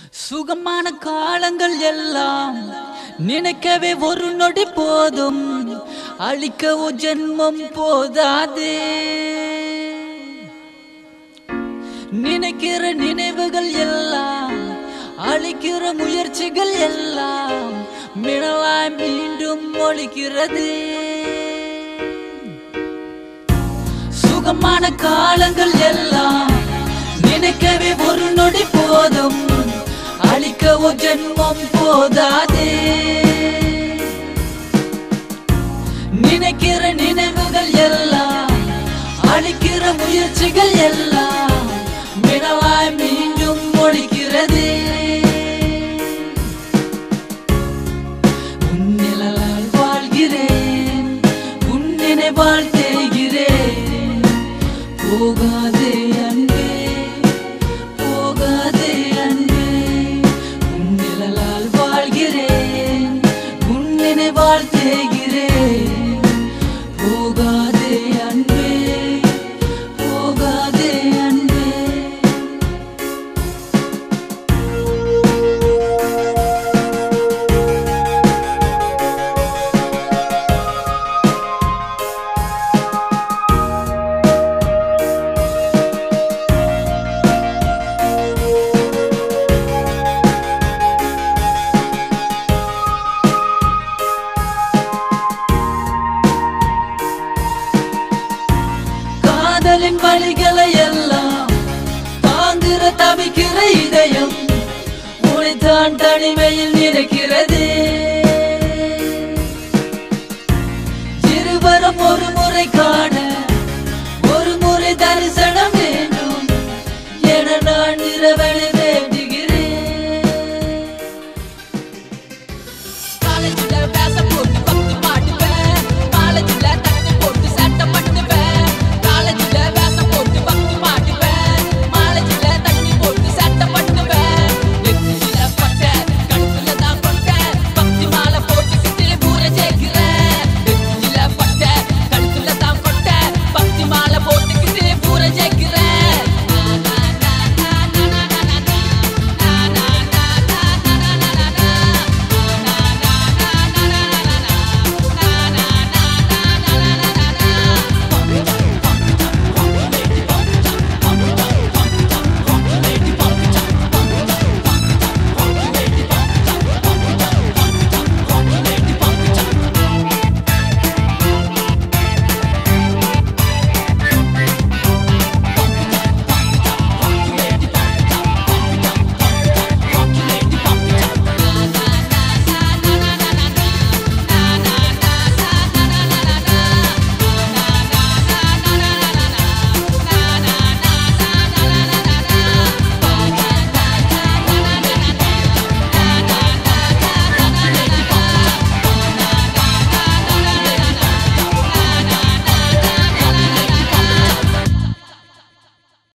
சுகமான காலங்கள் எல்லாம் நினைக்கவே ஒரு நொடி போதும் அழிக்கவோ ஜென்மம் போதாதே நினைக்கிற நினைவுகள் எல்லாம் அழிக்கிற முயற்சிகள் எல்லாம் மினலாய் மீண்டும் ஒழிக்கிறது சுகமான காலங்கள் எல்லாம் நினைக்கவே ஒரு நொடி போதும் அழிக்கவோ ஜென்மம் போதாதே நினைக்கிற நினைவுகள் எல்லாம் அழிக்கிற முயற்சிகள் எல்லாம் மினவாய் மீண்டும் ஒழிக்கிறது உன்னிழலால் வாழ்கிறேன் உன் நினைவால் தேய்கிறேன் போகாதே அன்பே போகாதே அன்பே உன் நிழலால் வாழ்கிறேன் உன் நினைவால் தேய்கிறேன் போகாதே அன்பே போகாதே அன்பே காதலின் வழிகளை எல்லாம் தாங்குற தவிக்கிற இதயம் உனைத்தான் தனிமையில் நினைக்கிறது